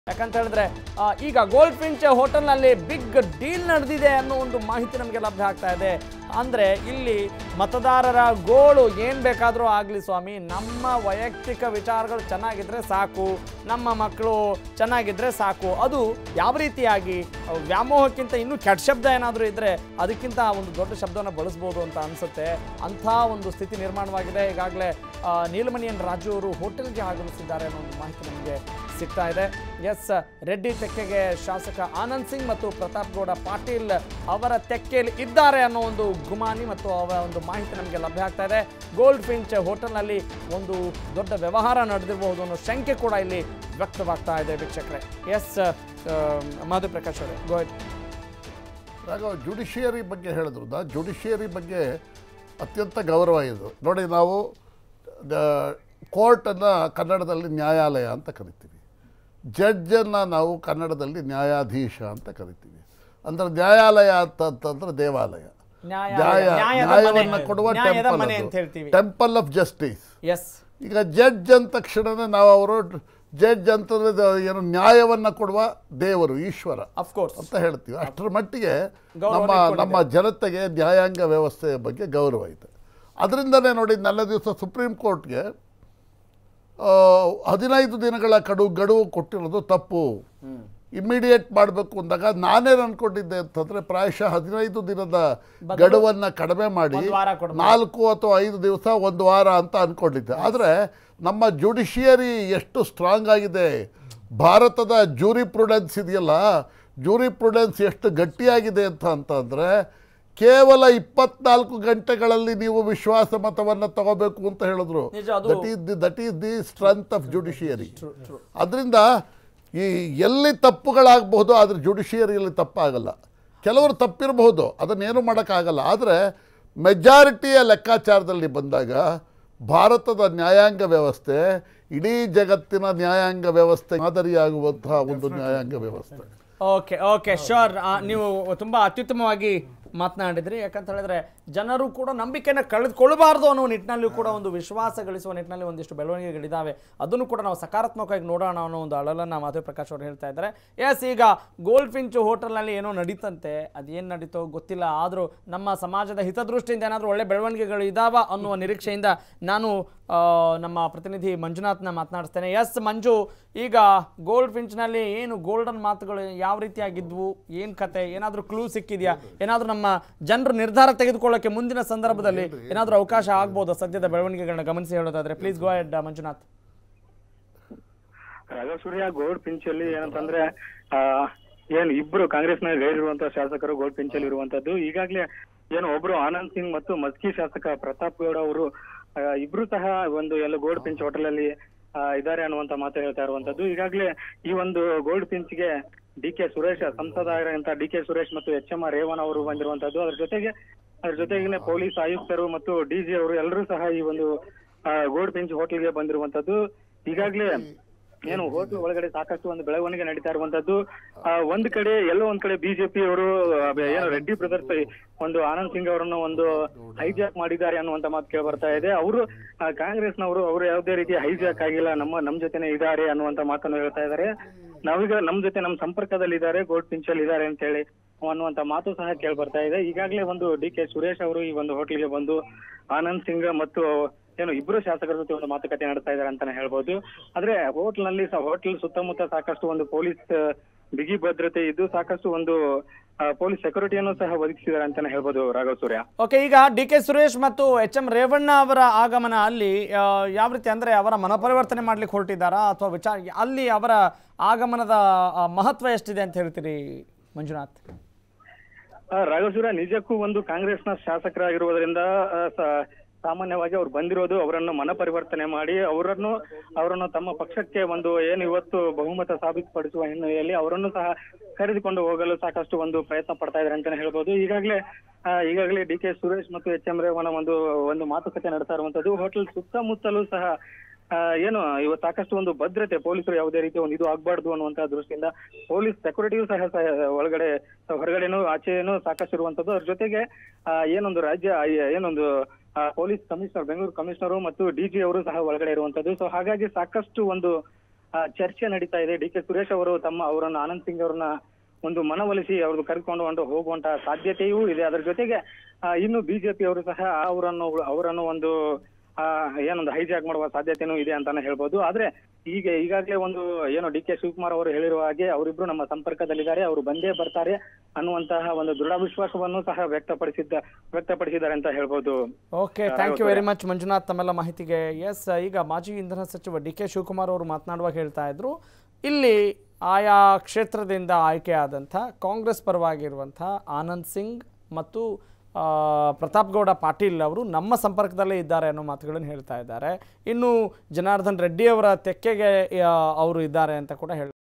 ಯಾಕಂತ ಹೇಳಿದ್ರೆ ಆ, ಈಗ ಗೋಲ್ಡ್ ಫಿಂಚ್ ಹೋಟೆಲ್ನಲ್ಲಿ ಬಿಗ್ ಡೀಲ್ ನಡೆದಿದೆ ಅನ್ನೋ ಒಂದು ಮಾಹಿತಿ ನಮಗೆ ಲಭ್ಯ ಆಗ್ತಾ ಇದೆ ಅಂದರೆ ಇಲ್ಲಿ ಮತದಾರರ ಗೋಳು ಏನು ಬೇಕಾದರೂ ಆಗಲಿ ಸ್ವಾಮಿ ನಮ್ಮ ವೈಯಕ್ತಿಕ ವಿಚಾರಗಳು ಚೆನ್ನಾಗಿದ್ರೆ ಸಾಕು ನಮ್ಮ ಮಕ್ಕಳು ಚೆನ್ನಾಗಿದ್ರೆ ಸಾಕು ಅದು ಯಾವ ರೀತಿಯಾಗಿ ಆ, ವ್ಯಾಮೋಹಕ್ಕಿಂತ ಇನ್ನೂ ಕೆಟ್ಟ ಶಬ್ದ ಏನಾದರೂ ಇದ್ದರೆ ಅದಕ್ಕಿಂತ ಒಂದು ದೊಡ್ಡ ಶಬ್ದವನ್ನು ಬಳಸ್ಬೋದು ಅಂತ ಅನಿಸುತ್ತೆ ಅಂಥ ಒಂದು ಸ್ಥಿತಿ ನಿರ್ಮಾಣವಾಗಿದೆ ಈಗಾಗಲೇ ನೀಲಮಣಿಯನ್ ರಾಜು ಅವರು ಹೋಟೆಲ್ಗೆ ಆಗಮಿಸಿದ್ದಾರೆ ಅನ್ನೋ ಒಂದು ಮಾಹಿತಿ ನಮಗೆ ಸಿಗ್ತಾ ಇದೆ ಎಸ್ ರೆಡ್ಡಿ ತೆಕ್ಕೆಗೆ ಶಾಸಕ ಆನಂದ್ ಸಿಂಗ್ ಮತ್ತು ಪ್ರತಾಪ್ ಗೌಡ ಪಾಟೀಲ್ ಅವರ ತೆಕ್ಕೆಯಲ್ಲಿ ಇದ್ದಾರೆ ಅನ್ನೋ ಒಂದು ಗುಮಾನಿ ಮತ್ತು ಅವರ ಒಂದು ಮಾಹಿತಿ ನಮಗೆ ಲಭ್ಯ ಆಗ್ತಾ ಇದೆ ಗೋಲ್ಡ್ ಫಿಂಚ್ ಹೋಟೆಲ್ನಲ್ಲಿ ಒಂದು ದೊಡ್ಡ ವ್ಯವಹಾರ ನಡೆದಿರಬಹುದು ಅನ್ನೋ ಶಂಕೆ ಕೂಡ ಇಲ್ಲಿ ವ್ಯಕ್ತವಾಗ್ತಾ ಇದೆ ವೀಕ್ಷಕರೇ ಎಸ್ ಮಾಧು ಪ್ರಕಾಶ್ ಅವರೇ ಗೋಯ್ಡ್ ರಾಘವ್ ಜುಡಿಷಿಯರಿ ಬಗ್ಗೆ ಹೇಳಿದ್ರು ನಾ ಜುಡಿಷಿಯರಿ ಬಗ್ಗೆ ಅತ್ಯಂತ ಗೌರವ ಇದು ನೋಡಿ ನಾವು ಕೋರ್ಟನ್ನು ಕನ್ನಡದಲ್ಲಿ ನ್ಯಾಯಾಲಯ ಅಂತ ಕರಿತೀವಿ ಜಡ್ಜನ್ನು ನಾವು ಕನ್ನಡದಲ್ಲಿ ನ್ಯಾಯಾಧೀಶ ಅಂತ ಕರಿತೀವಿ ಅಂದರೆ ನ್ಯಾಯಾಲಯ ಅಂತಂತಂದ್ರೆ ದೇವಾಲಯ ನ್ಯಾಯ ನ್ಯಾಯ ನ್ಯಾಯದ ನ್ಯಾಯವನ್ನು ಮನೆ. ಕೊಡುವ ನ್ಯಾಯದ ಟೆಂಪಲ್ ಮನೆ ಅಂತ ಹೇಳ್ತೀವಿ ಟೆಂಪಲ್ ಆಫ್ ಜಸ್ಟಿಸ್ ಎಸ್ ಈಗ ಜಡ್ಜ್ ಅಂದ ತಕ್ಷಣವೇ ನಾವು ಅವರು ಜಡ್ಜ್ ಅಂತಂದ್ರೆ ದ- ಏನು ನ್ಯಾಯವನ್ನು ಕೊಡುವ ದೇವರು ಈಶ್ವರ ಅಫ್ಕೋರ್ಸ್ ಅಂತ ಹೇಳ್ತೀವಿ ಅಷ್ಟರ ಮಟ್ಟಿಗೆ ಗೌರವ ನಮ್ಮ ಇಟ್ಕೊಂಡಿದೆ. ನಮ್ಮ ಜನತೆಗೆ ನ್ಯಾಯಾಂಗ ವ್ಯವಸ್ಥೆಯ ಬಗ್ಗೆ ಗೌರವ ಇದೆ ಅದರಿಂದನೇ ನೋಡಿ ನೆಲ ದಿವಸ ಸುಪ್ರೀಂ ಕೋರ್ಟ್ಗೆ ಆ, ಹದಿನೈದು ದಿನಗಳ ಕಡು ಗಡುವು ಕೊಟ್ಟಿರೋದು ತಪ್ಪು ಇಮ್ಮಿಡಿಯೇಟ್ ಮಾಡಬೇಕು ಅಂದಾಗ ನಾನೇನು ಅನ್ಕೊಂಡಿದ್ದೆ ಅಂತಂದರೆ ಪ್ರಾಯಶಃ ಹದಿನೈದು ದಿನದ ಗಡುವನ್ನು ಕಡಿಮೆ ಮಾಡಿ ಒಂದು ವಾರ ಕೊಡ್ಬೇಕು. ನಾಲ್ಕು ಅಥವಾ ಐದು ದಿವಸ ಒಂದು ವಾರ ಅಂತ ಅಂದ್ಕೊಂಡಿದ್ದೆ ಆದರೆ ನಮ್ಮ ಜುಡಿಷಿಯರಿ ಎಷ್ಟು ಸ್ಟ್ರಾಂಗ್ ಆಗಿದೆ ಭಾರತದ ಜೂರಿ ಪ್ರುಡೆನ್ಸ್ ಇದೆಯಲ್ಲ ಜೂರಿ ಪ್ರುಡೆನ್ಸ್ ಎಷ್ಟು ಗಟ್ಟಿಯಾಗಿದೆ ಅಂತ ಅಂತಂದರೆ ಕೇವಲ ಇಪ್ಪತ್ನಾಲ್ಕು ಗಂಟೆಗಳಲ್ಲಿ ನೀವು ವಿಶ್ವಾಸ ಮತವನ್ನು ತಗೋಬೇಕು ಅಂತ ಹೇಳಿದ್ರು ನಿಜ, ಅದು- that is the that is the strength of judiciary ಅದರಿಂದ ಈ ಎಲ್ಲಿ ತಪ್ಪುಗಳಾಗಬಹುದು ಆದರೆ ಜುಡಿಷಿಯರಿಯಲ್ಲಿ ತಪ್ಪಾಗಲ್ಲ ಕೆಲವರು ತಪ್ಪಿರಬಹುದು ಅದನ್ನೇನು ಮಾಡೋಕ್ಕಾಗಲ್ಲ ಆದರೆ ಮೆಜಾರಿಟಿಯ ಲೆಕ್ಕಾಚಾರದಲ್ಲಿ ಬಂದಾಗ ಭಾರತದ ನ್ಯಾಯಾಂಗ ವ್ಯವಸ್ಥೆ ಇಡೀ ಜಗತ್ತಿನ ನ್ಯಾಯಾಂಗ ವ್ಯವಸ್ಥೆ ಮಾದರಿಯಾಗುವಂತಹ ಒಂದು ನ್ಯಾಯಾಂಗ ವ್ಯವಸ್ಥೆ ಓಕೆ ಓಕೆ ಶೋರ್ ನೀವು ತುಂಬ ಅತ್ಯುತ್ತಮವಾಗಿ ಮಾತನಾಡಿದ್ರಿ ಯಾಕಂತ ಹೇಳಿದ್ರೆ ಜನರು ಕೂಡ ನಂಬಿಕೆನ ಕಳೆದುಕೊಳ್ಳಬಾರ್ದು ಅನ್ನೋ ನಿಟ್ಟಿನಲ್ಲಿ ಕೂಡ ಒಂದು ವಿಶ್ವಾಸ ಗಳಿಸುವ ನಿಟ್ಟಿನಲ್ಲಿ ಒಂದಿಷ್ಟು ಬೆಳವಣಿಗೆಗಳಿದ್ದಾವೆ ಅದನ್ನು ಕೂಡ ನಾವು ಸಕಾರಾತ್ಮಕವಾಗಿ ನೋಡೋಣ ಅನ್ನೋ ಒಂದು ಅಳಲನ್ನು ಮಾಧವ ಪ್ರಕಾಶ್ ಅವರು ಹೇಳ್ತಾ ಇದ್ದಾರೆ ಎಸ್ ಈಗ ಗೋಲ್ಡ್ ಫಿಂಚ್ ಹೋಟೆಲ್ನಲ್ಲಿ ಏನೋ ನಡೀತಂತೆ ಅದೇನು ನಡೀತೋ ಗೊತ್ತಿಲ್ಲ ಆದರೂ ನಮ್ಮ ಸಮಾಜದ ಹಿತದೃಷ್ಟಿಯಿಂದ ಏನಾದರೂ ಒಳ್ಳೆ ಬೆಳವಣಿಗೆಗಳು ಇದಾವ ಅನ್ನುವ ನಿರೀಕ್ಷೆಯಿಂದ ನಾನು ಆ, ನಮ್ಮ ಪ್ರತಿನಿಧಿ ಮಂಜುನಾಥ್ನ ಮಾತನಾಡಿಸ್ತೇನೆ ಎಸ್ ಮಂಜು ಈಗ ಗೋಲ್ಡ್ ಫಿಂಚ್ನಲ್ಲಿ ಏನು ಗೋಲ್ಡನ್ ಮಾತುಗಳು ಯಾವ ರೀತಿಯಾಗಿದ್ವು ಏನು ಕತೆ ಏನಾದರೂ ಕ್ಲೂ ಸಿಕ್ಕಿದೆಯಾ ಏನಾದರೂ ನಮ್ಮ ಜನರು ನಿರ್ಧಾರ ತೆಗೆದುಕೊಳ್ಳೋಕೆ ಮುಂದಿನ ಸಂದರ್ಭದಲ್ಲಿ ಏನಾದರೂ ಅವಕಾಶ ಆಗ್ಬೋದಾ ಸದ್ಯದ ಬೆಳವಣಿಗೆಗಳನ್ನ ಗಮನಿಸಿ ಹೇಳೋದಾದ್ರೆ please go ahead Manjunath Raghava Surya Goldfinch ಅಲ್ಲಿ ಏನಂತಂದ್ರೆ ಆ ಏನು ಇಬ್ರು ಕಾಂಗ್ರೆಸ್ನ ಗೈರಿರುವಂತಹ ಶಾಸಕರು ಗೋಲ್ಡ್ ಪಿಂಚ್ ಅಲ್ಲಿ ಇರುವಂತದ್ದು ಈಗಾಗಲೇ ಏನು ಒಬ್ರು ಆನಂದ್ ಸಿಂಗ್ ಮತ್ತು ಮಸ್ಕಿ ಶಾಸಕ ಪ್ರತಾಪ್ ಗೌಡ ಅವರು ಆ, ಇಬ್ರು ಸಹ ಒಂದು ಎಲ್ಲ ಗೋಲ್ಡ್ ಪಿಂಚ್ ಹೋಟೆಲ್ ಅಲ್ಲಿ ಆ, ಇದ್ದಾರೆ ಅನ್ನುವಂತ ಮಾತು ಹೇಳ್ತಾ ಇರುವಂತದ್ದು ಈಗಾಗಲೇ ಈ ಒಂದು ಗೋಲ್ಡ್ ಪಿಂಚ್ಗೆ ಡಿ ಕೆ ಸುರೇಶ್ ಸಂಸದ ಆಗಿರುವಂತ ಡಿ ಕೆ ಸುರೇಶ್ ಮತ್ತು ಎಚ್ ಎಂ ಆರ್ ರೇವಣ್ಣ ಅವರು ಬಂದಿರುವಂತದ್ದು ಅದ್ರ ಜೊತೆಗೆ ಅದ್ರ ಜೊತೆಗೆ ಪೊಲೀಸ್ ಆಯುಕ್ತರು ಮತ್ತು ಡಿಜಿ ಅವರು ಎಲ್ಲರೂ ಸಹ ಈ ಒಂದು ಆ, ಗೋಲ್ಡ್ ಪಿಂಚ್ ಹೋಟೆಲ್ಗೆ ಬಂದಿರುವಂತದ್ದು ಈಗಾಗಲೇ ಏನು ಹೋಟೆಲ್ ಒಳಗಡೆ ಸಾಕಷ್ಟು ಒಂದು ಬೆಳವಣಿಗೆ ನಡೀತಾ ಇರುವಂತದ್ದು ಆ, ಒಂದ್ ಕಡೆ ಎಲ್ಲೋ ಒಂದ್ ಕಡೆ ಬಿಜೆಪಿ ಅವರು ಏನು ರೆಡ್ಡಿ ಬ್ರದರ್ಸ್ ಒಂದು ಆನಂದ್ ಸಿಂಗ್ ಅವರನ್ನು ಒಂದು ಹೈಜಾಕ್ ಮಾಡಿದ್ದಾರೆ ಅನ್ನುವಂತ ಮಾತು ಕೇಳಿ ಬರ್ತಾ ಇದೆ ಅವರು ಕಾಂಗ್ರೆಸ್ನವರು ಅವರು ಯಾವುದೇ ರೀತಿ ಹೈಜಾಕ್ ಆಗಿಲ್ಲ ನಮ್ಮ ನಮ್ ಜೊತೆನೆ ಇದ್ದಾರೆ ಅನ್ನುವಂತ ಮಾತನ್ನು ಹೇಳ್ತಾ ಇದ್ದಾರೆ ನಾವೀಗ ನಮ್ ಜೊತೆ ನಮ್ ಸಂಪರ್ಕದಲ್ಲಿ ಇದ್ದಾರೆ ಗೋಲ್ಡ್ ಪಿಂಚಲ್ಲಿ ಇದ್ದಾರೆ ಅಂತ ಹೇಳಿ ಅನ್ನುವಂತ ಮಾತು ಸಹ ಕೇಳಿ ಬರ್ತಾ ಇದೆ ಈಗಾಗಲೇ ಒಂದು ಡಿ ಕೆ ಸುರೇಶ್ ಅವರು ಈ ಒಂದು ಹೋಟೆಲ್ಗೆ ಬಂದು ಆನಂದ್ ಸಿಂಗ್ ಮತ್ತು ಏನು ಇಬ್ರು ಶಾಸಕರ ಜೊತೆ ಒಂದು ಮಾತುಕತೆ ನಡೆಸ್ತಾ ಇದ್ದಾರೆ ಅಂತಾನೆ ಹೇಳ್ಬೋದು ಆದ್ರೆ ಹೋಟೆಲ್ ನಲ್ಲಿ ಹೋಟೆಲ್ ಸುತ್ತಮುತ್ತ ಸಾಕಷ್ಟು ಒಂದು ಪೊಲೀಸ್ ಆ, ಬಿಗಿ ಭದ್ರತೆ ಇದ್ದು ಸಾಕಷ್ಟು ಒಂದು ಆ, ಪೊಲೀಸ್ ಸೆಕ್ಯೂರಿಟಿಯನ್ನು ಸಹ ಒದಗಿಸಿದ್ದಾರೆ ಅಂತಾನೆ ಹೇಳ್ಬೋದು ರಾಘವ್ ಸೂರ್ಯ ಓಕೆ ಈಗ ಡಿ ಕೆ ಸುರೇಶ್ ಮತ್ತು ಎಚ್ ಎಂ ರೇವಣ್ಣ ಅವರ ಆಗಮನ ಅಲ್ಲಿ ಆ, ಯಾವ ರೀತಿ ಅಂದರೆ ಅವರ ಮನಪರಿವರ್ತನೆ ಮಾಡ್ಲಿಕ್ಕೆ ಹೊರಟಿದ್ದಾರಾ ಅಥವಾ ವಿಚಾರ ಅಲ್ಲಿ ಅವರ ಆಗಮನದ ಆ, ಮಹತ್ವ ಎಷ್ಟಿದೆ ಅಂತ ಹೇಳ್ತೀರಿ ಮಂಜುನಾಥ್ ಆ, ರಾಘವ್ ಸೂರ್ಯ ನಿಜಕ್ಕೂ ಒಂದು ಕಾಂಗ್ರೆಸ್ನ ಶಾಸಕರಾಗಿರುವುದರಿಂದ ಆ, ಸ- ಸಾಮಾನ್ಯವಾಗಿ ಅವ್ರು ಬಂದಿರೋದು ಅವರನ್ನು ಮನಪರಿವರ್ತನೆ ಮಾಡಿ ಅವರನ್ನು ಅವರನ್ನು ತಮ್ಮ ಪಕ್ಷಕ್ಕೆ ಒಂದು ಏನು ಇವತ್ತು ಬಹುಮತ ಸಾಬೀತುಪಡಿಸುವ ಹಿನ್ನೆಲೆಯಲ್ಲಿ ಅವರನ್ನು ಸಹ ಕರೆದುಕೊಂಡು ಹೋಗಲು ಸಾಕಷ್ಟು ಒಂದು ಪ್ರಯತ್ನ ಪಡ್ತಾ ಇದ್ದಾರೆ ಅಂತಾನೆ ಹೇಳ್ಬೋದು ಈಗಾಗಲೇ ಆ, ಈಗಾಗಲೇ ಡಿ ಕೆ ಸುರೇಶ್ ಮತ್ತು ಎಚ್ ಎಂ ರೇವಣ್ಣ ಒಂದು ಒಂದು ಮಾತುಕತೆ ನಡೆಸ್ತಾ ಇರುವಂತದ್ದು ಹೋಟೆಲ್ ಸುತ್ತಮುತ್ತಲೂ ಸಹ ಆ, ಏನು ಇವತ್ತು ಸಾಕಷ್ಟು ಒಂದು ಭದ್ರತೆ ಪೊಲೀಸರು ಯಾವುದೇ ರೀತಿ ಒಂದು ಇದು ಆಗ್ಬಾರ್ದು ಅನ್ನುವಂತ ದೃಷ್ಟಿಯಿಂದ ಪೊಲೀಸ್ ಸೆಕ್ಯೂರಿಟಿಯೂ ಸಹ ಸಹ ಒಳಗಡೆ ಹೊರಗಡೆನೂ ಆಚೆನೂ ಸಾಕಷ್ಟು ಇರುವಂತದ್ದು ಅದ್ರ ಜೊತೆಗೆ ಆ, ಏನೊಂದು ರಾಜ್ಯ ಆ, ಏನೊಂದು ಆ, ಪೊಲೀಸ್ ಕಮಿಷನರ್ ಬೆಂಗಳೂರು ಕಮಿಷನರು ಮತ್ತು ಡಿಜಿ ಅವರು ಸಹ ಒಳಗಡೆ ಇರುವಂತದ್ದು ಸೊ ಹಾಗಾಗಿ ಸಾಕಷ್ಟು ಒಂದು ಆ, ಚರ್ಚೆ ನಡೀತಾ ಇದೆ ಡಿ ಕೆ ಸುರೇಶ್ ಅವರು ತಮ್ಮ ಅವರನ್ನ ಆನಂದ್ ಸಿಂಗ್ ಅವರನ್ನ ಒಂದು ಮನವೊಲಿಸಿ ಅವ್ರದ್ದು ಕರ್ಕೊಂಡು ಹೊಂಟು ಹೋಗುವಂತ ಸಾಧ್ಯತೆಯೂ ಇದೆ ಅದರ ಜೊತೆಗೆ ಆ, ಇನ್ನು ಬಿಜೆಪಿ ಅವರು ಸಹ ಅವರನ್ನು ಅವರನ್ನು ಒಂದು ಆ, ಏನೊಂದು ಹೈಜಾಕ್ ಮಾಡುವ ಸಾಧ್ಯತೆನೂ ಇದೆ ಅಂತಾನೆ ಹೇಳ್ಬೋದು ಆದ್ರೆ ಈಗ ಈಗಾಗಲೇ ಒಂದು ಏನು ಡಿ ಕೆ ಶಿವಕುಮಾರ್ ಅವರು ಹೇಳಿರುವ ಹಾಗೆ ಅವರಿಬ್ರು ನಮ್ಮ ಸಂಪರ್ಕದಲ್ಲಿದ್ದಾರೆ ಅವರು ಬಂದೇ ಬರ್ತಾರೆ ಅನ್ನುವಂತಹ ಒಂದು ದೃಢ ವಿಶ್ವಾಸವನ್ನು ಸಹ ವ್ಯಕ್ತಪಡಿಸಿದ್ದ ವ್ಯಕ್ತಪಡಿಸಿದ್ದಾರೆ ಅಂತ ಹೇಳ್ಬೋದು okay thank you very much Manjunath ತಮ್ಮೆಲ್ಲ ಮಾಹಿತಿಗೆ ಎಸ್ ಈಗ ಮಾಜಿ ಇಂಧನ ಸಚಿವ ಡಿ ಕೆ ಶಿವಕುಮಾರ್ ಅವರು ಮಾತನಾಡುವಾಗ ಹೇಳ್ತಾ ಇದ್ರು ಇಲ್ಲಿ ಆಯಾ ಕ್ಷೇತ್ರದಿಂದ ಆಯ್ಕೆಯಾದಂಥ ಕಾಂಗ್ರೆಸ್ ಪರವಾಗಿರುವಂಥ ಆನಂದ್ ಸಿಂಗ್ ಮತ್ತು ಆ, ಪ್ರತಾಪ್ ಗೌಡ ಪಾಟೀಲ್ ಅವರು ನಮ್ಮ ಸಂಪರ್ಕದಲ್ಲೇ ಇದ್ದಾರೆ ಅನ್ನೋ ಮಾತುಗಳನ್ನು ಹೇಳ್ತಾ ಇದ್ದಾರೆ ಇನ್ನು ಜನಾರ್ದನ್ ರೆಡ್ಡಿ ಅವರ ತೆಕ್ಕೆಗೆ ಆ, ಅವರು ಇದ್ದಾರೆ ಅಂತ ಕೂಡ ಹೇಳ್ತಾರೆ